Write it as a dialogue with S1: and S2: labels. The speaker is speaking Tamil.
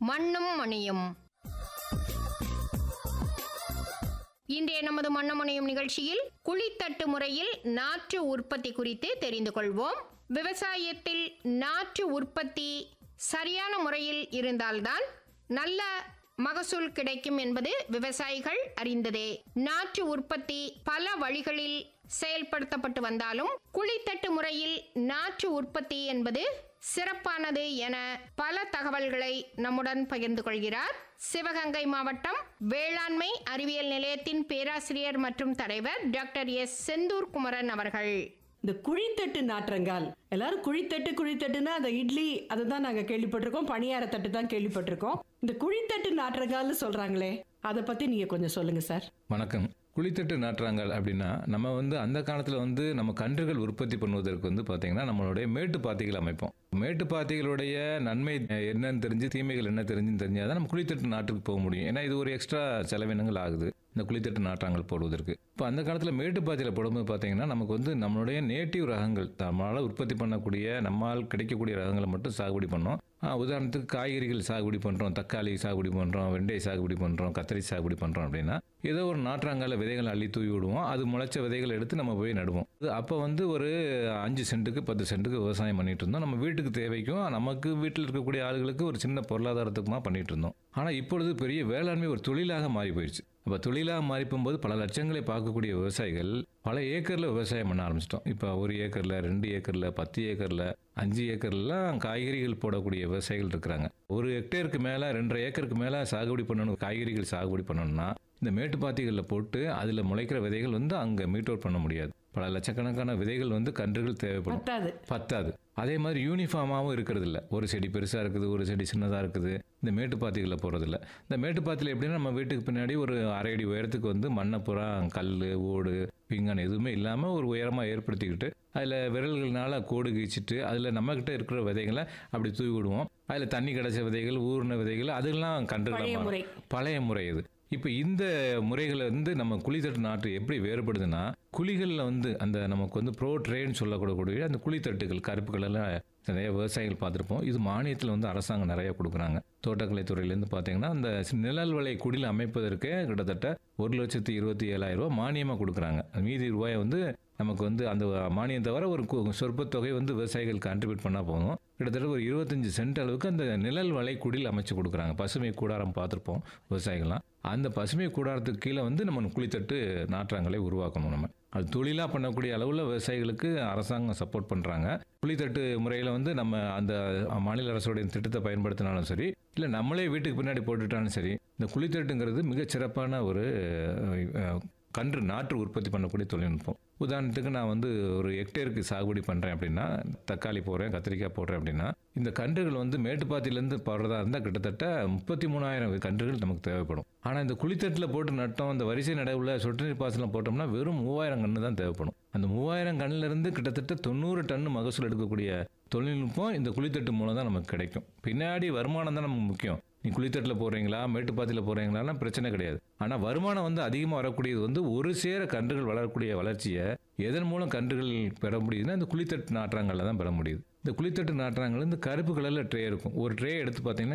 S1: மண்ணும் மணியும் இன்றைய நமது மன்னமணியும் நிகழ்ச்சியில் குழித்தட்டு முறையில் நாற்று உற்பத்தி குறித்து தெரிந்து கொள்வோம் விவசாயத்தில் நாற்று உற்பத்தி சரியான முறையில் இருந்தால்தான் நல்ல மகசூல் கிடைக்கும் என்பது விவசாயிகள் அறிந்ததே நாற்று உற்பத்தி பல வழிகளில் செயல்படுத்தப்பட்டு வந்தாலும் குழித்தட்டு முறையில் நாற்று உற்பத்தி என்பது சிறப்பானது என பல தகவல்களை நம்முடன் பகிர்ந்து கொள்கிறார் சிவகங்கை மாவட்டம் வேளாண்மை அறிவியல் நிலையத்தின் பேராசிரியர் மற்றும் தலைவர் டாக்டர் எஸ் செந்தூர் குமரன் அவர்கள்
S2: இந்த குழித்தட்டு நாற்றங்கால் எல்லாரும் குழித்தட்டு குழித்தட்டுன்னா அந்த இட்லி அதை தான் நாங்க கேள்விப்பட்டிருக்கோம் பணியார தட்டு தான் கேள்விப்பட்டிருக்கோம் இந்த குழித்தட்டு நாற்றங்கால்னு சொல்றாங்களே அதை பத்தி நீங்க கொஞ்சம் சொல்லுங்க சார்
S3: வணக்கம் குழித்தட்டு நாட்டுறாங்கள் அப்படின்னா நம்ம வந்து அந்த காலத்தில் வந்து நம்ம கன்றுகள் உற்பத்தி பண்ணுவதற்கு வந்து பார்த்தீங்கன்னா நம்மளுடைய மேட்டு பாத்திகள் அமைப்போம் மேட்டு பாத்திகளுடைய நன்மை என்னன்னு தெரிஞ்சு தீமைகள் என்ன தெரிஞ்சுன்னு தெரிஞ்சாதான் நம்ம குழித்தட்டு நாட்டுக்கு போக முடியும் ஏன்னா இது ஒரு எக்ஸ்ட்ரா செலவினங்கள் ஆகுது இந்த குழித்தட்டு நாற்றாங்கல் போடுவதற்கு இப்போ அந்த காலத்தில் மேட்டு பாத்தியில் போடும்போது பார்த்தீங்கன்னா நமக்கு வந்து நம்மளுடைய நேட்டிவ் ரகங்கள் நம்மளால் உற்பத்தி பண்ணக்கூடிய நம்மால் கிடைக்கக்கூடிய ரகங்களை மட்டும் சாகுபடி பண்ணோம் ஆஹ் உதாரணத்துக்கு காய்கறிகள் சாகுபடி பண்ணுறோம் தக்காளி சாகுபடி பண்ணுறோம் வெண்டை சாகுபடி பண்ணுறோம் கத்திரி சாகுபடி பண்ணுறோம் அப்படின்னா ஏதோ ஒரு நாற்றாங்கால விதைகளை அள்ளி தூவி விடுவோம் அது முளைச்ச விதைகளை எடுத்து நம்ம போய் நடுவோம் அது அப்போ வந்து ஒரு அஞ்சு சென்ட்டுக்கு பத்து சென்ட்டுக்கு விவசாயம் பண்ணிட்டு இருந்தோம் நம்ம வீட்டுக்கு தேவைக்கும் நமக்கு வீட்டில் இருக்கக்கூடிய ஆளுகளுக்கு ஒரு சின்ன பொருளாதாரத்துக்குமா பண்ணிட்டு இருந்தோம் ஆனால் இப்பொழுது பெரிய வேளாண்மை ஒரு தொழிலாக மாறி போயிடுச்சு அப்போ தொழிலாக மாறி போகும்போது பல லட்சங்களை பார்க்கக்கூடிய விவசாயிகள் பல ஏக்கரில் விவசாயம் பண்ண ஆரம்பிச்சிட்டோம் இப்போ ஒரு ஏக்கரில் ரெண்டு ஏக்கரில் பத்து ஏக்கரில் அஞ்சு ஏக்கர்லாம் காய்கறிகள் போடக்கூடிய விவசாயிகள் இருக்கிறாங்க ஒரு ஹெக்டேருக்கு மேலே ரெண்டரை ஏக்கருக்கு மேலே சாகுபடி பண்ணணும் காய்கறிகள் சாகுபடி பண்ணணும்னா இந்த மேட்டுப்பாத்திகளில் போட்டு அதில் முளைக்கிற விதைகள் வந்து அங்கே மீட் அவுட் பண்ண முடியாது பல லட்சக்கணக்கான விதைகள் வந்து கன்றுகள் தேவைப்படும்
S2: பத்தாது
S3: பத்தாது அதே மாதிரி யூனிஃபார்மாகவும் இருக்கிறது இல்ல ஒரு செடி பெருசாக இருக்குது ஒரு செடி சின்னதாக இருக்குது இந்த மேட்டுப்பாத்திகளில் போகிறதில்ல இந்த மேட்டுப்பாத்தியில் எப்படின்னா நம்ம வீட்டுக்கு பின்னாடி ஒரு அரை அடி உயரத்துக்கு வந்து மண்ணை புறா கல் ஓடு பிங்கான் எதுவுமே இல்லாமல் ஒரு உயரமாக ஏற்படுத்திக்கிட்டு அதில் விரல்கள்னால கோடு கீச்சிட்டு அதில் நம்மக்கிட்ட இருக்கிற விதைகளை அப்படி தூவி விடுவோம் அதில் தண்ணி கிடைச்ச விதைகள் ஊறின விதைகள் அதெல்லாம்
S2: பழைய
S3: கன்றுகளாக
S2: முறை
S3: பழைய முறை இது இப்போ இந்த முறைகளை வந்து நம்ம குழித்தட்டு நாற்று எப்படி வேறுபடுதுன்னா குழிகளில் வந்து அந்த நமக்கு வந்து ப்ரோ ட்ரேன்னு சொல்லக்கூடக்கூடிய அந்த குழித்தட்டுகள் கருப்புகள் எல்லாம் நிறைய விவசாயிகள் பார்த்துருப்போம் இது மானியத்தில் வந்து அரசாங்கம் நிறைய கொடுக்குறாங்க தோட்டக்கலைத்துறையிலேருந்து பார்த்தீங்கன்னா அந்த நிழல் விலை குடில் அமைப்பதற்கே கிட்டத்தட்ட ஒரு லட்சத்தி இருபத்தி ஏழாயிரம் ரூபாய் மானியமாக கொடுக்குறாங்க மீதி ரூபாயை வந்து நமக்கு வந்து அந்த மானியம் தவிர ஒரு கு- சொற்பத் தொகை வந்து விவசாயிகள் கான்ட்ரிபியூட் பண்ணால் போதும் கிட்டத்தட்ட ஒரு இருபத்தஞ்சு சென்ட் அளவுக்கு அந்த நிழல் வலை குடில் அமைச்சு கொடுக்குறாங்க பசுமை கூடாரம் பார்த்துருப்போம் விவசாயிகள்லாம் அந்த பசுமை கூடாரத்துக்கு கீழே வந்து நம்ம குழித்தட்டு நாற்றாங்களை உருவாக்கணும் நம்ம அது தொழிலாக பண்ணக்கூடிய அளவில் விவசாயிகளுக்கு அரசாங்கம் சப்போர்ட் பண்ணுறாங்க குழித்தட்டு முறையில் வந்து நம்ம அந்த மாநில அரசுடைய திட்டத்தை பயன்படுத்தினாலும் சரி இல்லை நம்மளே வீட்டுக்கு பின்னாடி போட்டுட்டாலும் சரி இந்த குழித்தட்டுங்கிறது மிகச் சிறப்பான ஒரு அஹ், கன்று நாற்று உற்பத்தி பண்ணக்கூடிய தொழில்நுட்பம் உதாரணத்துக்கு நான் வந்து ஒரு ஹெக்டேருக்கு சாகுபடி பண்ணுறேன் அப்படின்னா தக்காளி போடுறேன் கத்திரிக்காய் போடுறேன் அப்படின்னா இந்த கன்றுகள் வந்து மேட்டுப்பாத்திலேருந்து போடுறதா இருந்தால் கிட்டத்தட்ட முப்பத்தி மூணாயிரம் கன்றுகள் நமக்கு தேவைப்படும் ஆனால் இந்த குழித்தட்டில் போட்டு நட்டோம் அந்த வரிசை நடவுல சொட்டு நீர் பாசனம் போட்டோம்னா வெறும் மூவாயிரம் கன்று தான் தேவைப்படும் அந்த மூவாயிரம் கண்ணுல இருந்து கிட்டத்தட்ட தொண்ணூறு டன் மகசூல் எடுக்கக்கூடிய தொழில்நுட்பம் இந்த குழித்தட்டு மூலம் தான் நமக்கு கிடைக்கும் பின்னாடி வருமானம் தான் நமக்கு முக்கியம் நீ குழித்தட்டில் போடுறீங்களா மேட்டுப்பாத்தியில் போடுறீங்களான்னா பிரச்சனை கிடையாது ஆனால் வருமானம் வந்து அதிகமாக வரக்கூடியது வந்து ஒரு சேர கன்றுகள் வளரக்கூடிய வளர்ச்சியை எதன் மூலம் கன்றுகள் பெற முடியுதுன்னா இந்த குழித்தட்டு நாற்றாங்கல்ல தான் பெற முடியுது இந்த குழித்தட்டு நாற்றாங்கல் இந்த கருப்பு கலரில் ட்ரே இருக்கும் ஒரு ட்ரே எடுத்து பார்த்தீங்கன்னா